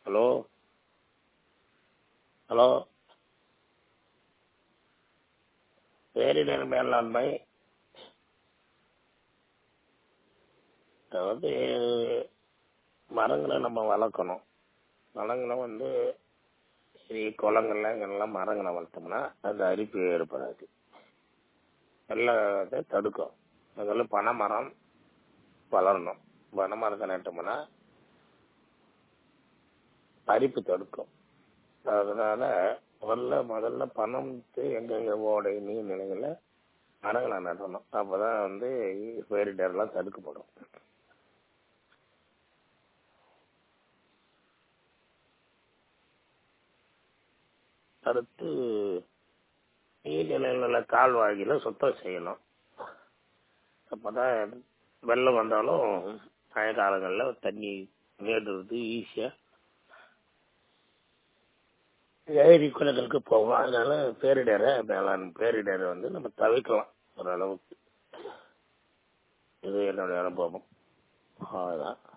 hello hello பேரிடர் மேலாண்மை அதாவது மரங்களை நம்ம வளர்க்கணும் மரங்களை வந்து சரி குளங்கள்ல இங்கெல்லாம் மரங்களை வளர்த்தோம்னா அந்த அரிப்பு ஏற்படாது எல்லாம் இதை தடுக்கும் முதல்ல பனை மரம் வளரணும் பனை மரத்தை நட்டோம்னா அரிப்பு தடுக்கும் அதனால முதல்ல முதல்ல பணம் எங்கெங்க ஓடை நீர்நிலைகள்ல மரங்களை நடணும் அப்பதான் வந்து பேரிடர்லாம் தடுக்கப்படும் அடுத்து நீர்நிலைகள கால்வாய்களை சுத்தம் செய்யணும் அப்பதான் வெள்ளம் வந்தாலும் மழை காலங்களில் தண்ணி நேடுறது ஈஸியா ஏரி குளங்களுக்கு போகும் அதனால பேரிடரை மேலாண் பேரிடரை வந்து நம்ம தவிர்க்கலாம் ஓரளவுக்கு இது என்னுடைய அனுபவம் அவ்வளோதான்